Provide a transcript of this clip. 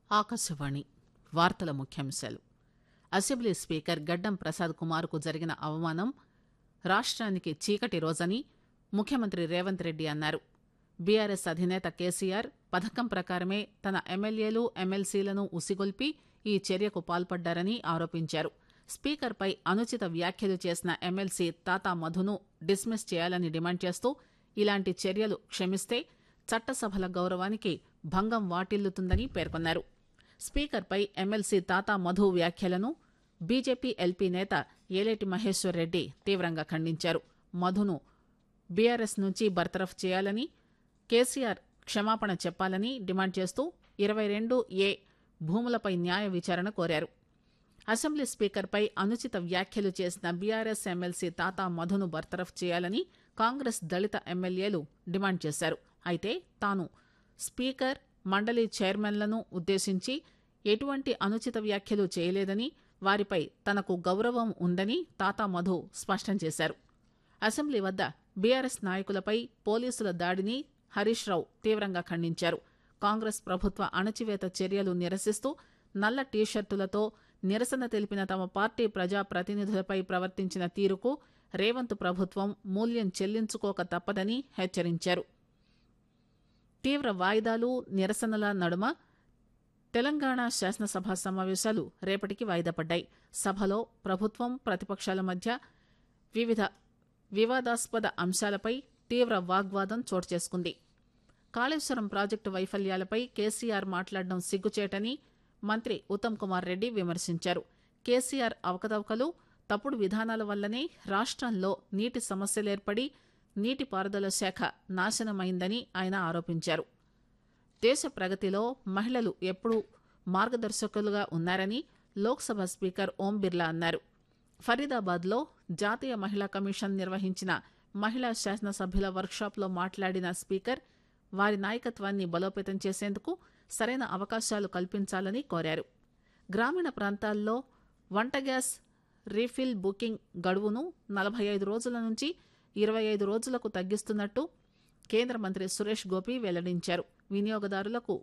ఆకాశవాణి వార్తల ముఖ్యాంశాలు assembly speaker గడ్డం ప్రసాద్ కుమార్కు జరిగిన అవమానం రాష్ట్రానికి చీకటి రోజని ముఖ్యమంత్రి రేవంత్ రెడ్డి అన్నారు బీఆర్ఎస్ అధినేత కేసీఆర్ పథకం ప్రకారమే తన ఎమ్మెల్యేలు ఎమ్మెల్సీలను ఉసిగొల్పి ఈ చర్యకు పాల్పడ్డారని ఆరోపించారు స్పీకర్పై అనుచిత వ్యాఖ్యలు చేసిన ఎమ్మెల్సీ తాతా మధును డిస్మిస్ చేయాలని డిమాండ్ చేస్తూ ఇలాంటి చర్యలు క్షమిస్తే చట్టసభల గౌరవానికి భంగం వాటిల్లుతుందని పేర్కొన్నారు స్పీకర్పై ఎమ్మెల్సీ తాతా మధు వ్యాఖ్యలను బీజేపీ ఎల్పీ నేత ఏలేటి మహేశ్వర్ రెడ్డి తీవ్రంగా ఖండించారు మధును బీఆర్ఎస్ నుంచి బర్తరఫ్ చేయాలని కేసీఆర్ క్షమాపణ చెప్పాలని డిమాండ్ చేస్తూ ఇరవై రెండు ఏ భూములపై న్యాయ విచారణ కోరారు అసెంబ్లీ స్పీకర్పై అనుచిత వ్యాఖ్యలు చేసిన బీఆర్ఎస్ ఎమ్మెల్సీ తాతా మధును బర్తరఫ్ చేయాలని కాంగ్రెస్ దళిత ఎమ్మెల్యేలు డిమాండ్ చేశారు అయితే తాను స్పీకర్ మండలి చైర్మన్లను ఉద్దేశించి ఎటువంటి అనుచిత వ్యాఖ్యలు చేయలేదని వారిపై తనకు గౌరవం ఉందని తాతా మధు స్పష్టం చేశారు అసెంబ్లీ వద్ద బీఆర్ఎస్ నాయకులపై పోలీసుల దాడిని హరీష్ రావు తీవ్రంగా ఖండించారు కాంగ్రెస్ ప్రభుత్వ అణచివేత చర్యలు నిరసిస్తూ నల్ల టీషర్టులతో నిరసన తెలిపిన తమ పార్టీ ప్రజా ప్రతినిధులపై ప్రవర్తించిన తీరుకు రేవంత్ ప్రభుత్వం మూల్యం చెల్లించుకోక తప్పదని హెచ్చరించారు తీవ్ర వాయిదాలు నిరసనల నడుమ తెలంగాణ శాసనసభ సమావేశాలు రేపటికి వాయిదా పడ్డాయి సభలో ప్రభుత్వం ప్రతిపక్షాల మధ్య వివిధ వివాదాస్పద అంశాలపై తీవ్ర వాగ్వాదం చోటు చేసుకుంది కాళేశ్వరం ప్రాజెక్టు వైఫల్యాలపై కేసీఆర్ మాట్లాడడం సిగ్గుచేటని మంత్రి ఉత్తమ్ కుమార్ రెడ్డి విమర్శించారు కేసీఆర్ అవకతవకలు తప్పుడు విధానాల వల్లనే రాష్ట్రంలో నీటి సమస్యలేర్పడి నీటిపారుదల శాఖ నాశనమైందని ఆయన ఆరోపించారు దేశ ప్రగతిలో మహిళలు ఎప్పుడూ మార్గదర్శకులుగా ఉన్నారని లోక్సభ స్పీకర్ ఓం బిర్లా అన్నారు ఫరీదాబాద్లో జాతీయ మహిళా కమిషన్ నిర్వహించిన మహిళా శాసనసభ్యుల వర్క్షాప్లో మాట్లాడిన స్పీకర్ వారి నాయకత్వాన్ని బలోపేతం చేసేందుకు సరైన అవకాశాలు కల్పించాలని కోరారు గ్రామీణ ప్రాంతాల్లో వంట గ్యాస్ రీఫిల్ బుకింగ్ గడువును నలభై ఐదు రోజుల నుంచి ఇరవై ఐదు రోజులకు తగ్గిస్తున్నట్టు కేంద్ర మంత్రి సురేష్ గోపి వెల్లడించారు వినియోగదారులకు